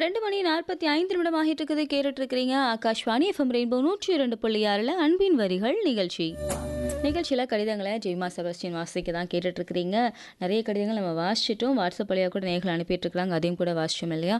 ரெண்டு மணி நாற்பத்தி ஐந்து நிமிடம் ஆகிட்டு இருக்குது கேட்டுட்டு இருக்கிறீங்க ஆகாஷ்வாணி எஃப்எம் ரெயின்போ நூற்றி இரண்டு புள்ளி ஆறில் அன்பின் வரிகள் நிகழ்ச்சி நிகழ்ச்சியில் கடிதங்களை ஜெய்மா செபஸ்டின் வாசிக்க தான் கேட்டுட்டு இருக்கிறீங்க நிறைய கடிதங்கள் நம்ம வாசிச்சிட்டோம் வாட்ஸ்அப் வழியாக கூட நேர்கள் அனுப்பிட்டு இருக்கிறாங்க அதையும் கூட வாசிச்சோம் இல்லையா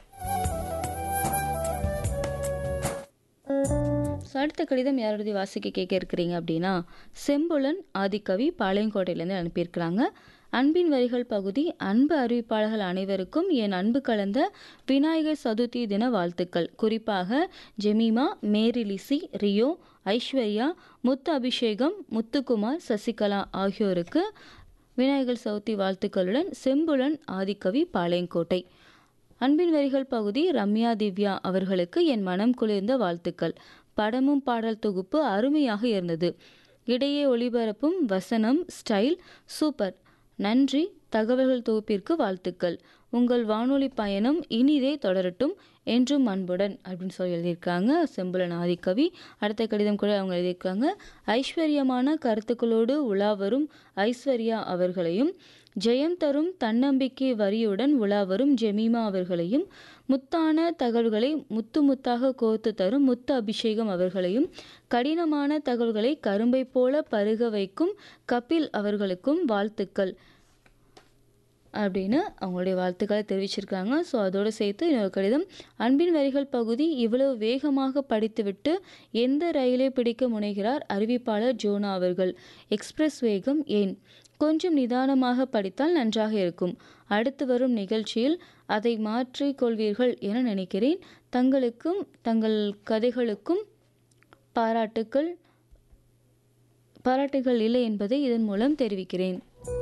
So, அடுத்த கடிதம் யாரோடது வாசிக்க கேட்க இருக்கிறீங்க அப்படின்னா செம்புலன் ஆதிக்கவி பாளையங்கோட்டையிலேருந்து அனுப்பியிருக்கிறாங்க அன்பின் வரிகள் பகுதி அன்பு அறிவிப்பாளர்கள் அனைவருக்கும் என் அன்பு கலந்த விநாயகர் சதுர்த்தி தின வாழ்த்துக்கள் குறிப்பாக ஜெமிமா மேரிலிசி ரியோ ஐஸ்வர்யா முத்து அபிஷேகம் முத்துக்குமார் சசிகலா ஆகியோருக்கு விநாயகர் சதுர்த்தி வாழ்த்துக்களுடன் செம்புலன் ஆதிக்கவி பாளையங்கோட்டை அன்பின் வரிகள் பகுதி ரம்யா திவ்யா அவர்களுக்கு என் மனம் குளிர்ந்த வாழ்த்துக்கள் படமும் பாடல் தொகுப்பு அருமையாக இருந்தது இடையே ஒளிபரப்பும் வசனம் ஸ்டைல் சூப்பர் நன்றி தகவல்கள் தொகுப்பிற்கு வாழ்த்துக்கள் உங்கள் வானொலி பயணம் இனிதே தொடரட்டும் என்றும் அன்புடன் அப்படின்னு சொல்லி எழுதியிருக்காங்க செம்புலன் ஆதிக்கவி அடுத்த கடிதம் கூட அவங்க எழுதியிருக்காங்க ஐஸ்வர்யமான கருத்துக்களோடு உலா வரும் ஐஸ்வர்யா அவர்களையும் ஜெயம் தரும் தன்னம்பிக்கை வரியுடன் உலா வரும் ஜெமீமா அவர்களையும் முத்தான தகவல்களை முத்து முத்தாக கோர்த்து தரும் முத்து அபிஷேகம் அவர்களையும் கடினமான தகவல்களை கரும்பை போல பருக வைக்கும் கபில் அவர்களுக்கும் வாழ்த்துக்கள் அப்படின்னு அவங்களுடைய வாழ்த்துக்களை தெரிவிச்சிருக்காங்க ஸோ அதோடு சேர்த்து இன்னொரு கடிதம் அன்பின் வரிகள் பகுதி இவ்வளவு வேகமாக படித்துவிட்டு எந்த ரயிலை பிடிக்க முனைகிறார் அறிவிப்பாளர் ஜோனா அவர்கள் எக்ஸ்பிரஸ் வேகம் ஏன் கொஞ்சம் நிதானமாக படித்தால் நன்றாக இருக்கும் அடுத்து வரும் நிகழ்ச்சியில் அதை மாற்றிக் கொள்வீர்கள் என நினைக்கிறேன் தங்களுக்கும் தங்கள் கதைகளுக்கும் பாராட்டுக்கள் பாராட்டுகள் இல்லை என்பதை இதன் மூலம் தெரிவிக்கிறேன்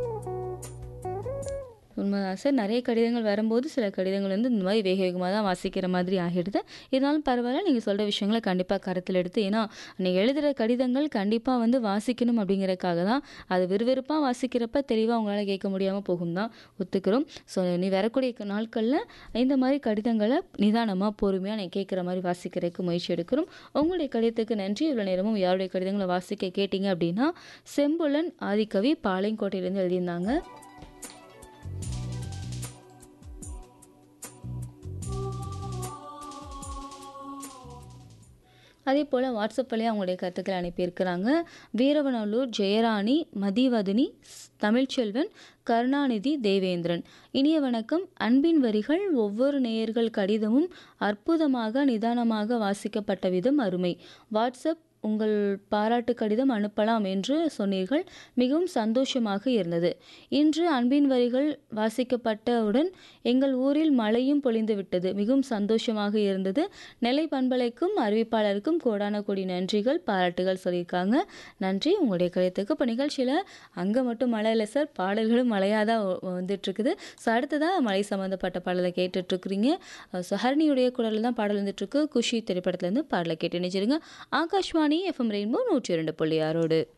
உண்மைதான் சார் நிறைய கடிதங்கள் வரும்போது சில கடிதங்கள் வந்து இந்த மாதிரி வேக வேகமாக தான் வாசிக்கிற மாதிரி ஆகிடுது இருந்தாலும் பரவாயில்ல நீங்கள் சொல்கிற விஷயங்களை கண்டிப்பாக கருத்தில் எடுத்து ஏன்னா நீங்கள் எழுதுகிற கடிதங்கள் கண்டிப்பாக வந்து வாசிக்கணும் அப்படிங்கிறதுக்காக தான் அது விறுவிறுப்பாக வாசிக்கிறப்ப தெளிவாக உங்களால் கேட்க முடியாமல் போகும் தான் ஒத்துக்கிறோம் ஸோ நீ வரக்கூடிய நாட்களில் இந்த மாதிரி கடிதங்களை நிதானமாக பொறுமையாக நீ கேட்குற மாதிரி வாசிக்கிறதுக்கு முயற்சி எடுக்கிறோம் உங்களுடைய கடிதத்துக்கு நன்றி இவ்வளோ நேரமும் யாருடைய கடிதங்களை வாசிக்க கேட்டிங்க அப்படின்னா செம்புலன் ஆதிக்கவி பாளையங்கோட்டையிலேருந்து எழுதியிருந்தாங்க அதே போல் வாட்ஸ்அப் வழியாக அவங்களுடைய கருத்துக்களை அனுப்பியிருக்கிறாங்க வீரவநல்லூர் ஜெயராணி மதிவதனி தமிழ்ச்செல்வன் கருணாநிதி தேவேந்திரன் இனிய வணக்கம் அன்பின் வரிகள் ஒவ்வொரு நேயர்கள் கடிதமும் அற்புதமாக நிதானமாக வாசிக்கப்பட்ட விதம் அருமை வாட்ஸ்அப் உங்கள் பாராட்டு கடிதம் அனுப்பலாம் என்று சொன்னீர்கள் மிகவும் சந்தோஷமாக இருந்தது இன்று அன்பின் வரிகள் வாசிக்கப்பட்டவுடன் எங்கள் ஊரில் மழையும் பொழிந்து விட்டது மிகவும் சந்தோஷமாக இருந்தது நெல்லை பண்பலைக்கும் அறிவிப்பாளருக்கும் கோடான கோடி நன்றிகள் பாராட்டுகள் சொல்லியிருக்காங்க நன்றி உங்களுடைய கடிதத்துக்கு இப்போ நிகழ்ச்சியில் அங்கே மட்டும் மழை இல்லை சார் பாடல்களும் மழையாக தான் வந்துட்டுருக்குது ஸோ அடுத்ததாக மழை சம்மந்தப்பட்ட பாடலை கேட்டுட்ருக்குறீங்க ஸோ ஹரணியுடைய குரலில் தான் பாடல் வந்துட்டுருக்கு குஷி திரைப்படத்துலேருந்து பாடலை கேட்டு நினைச்சிருங்க ஆகாஷ்வாணி எஃப்எம் ரெயின்போ நூற்றி இரண்டு புள்ளி ஆறோடு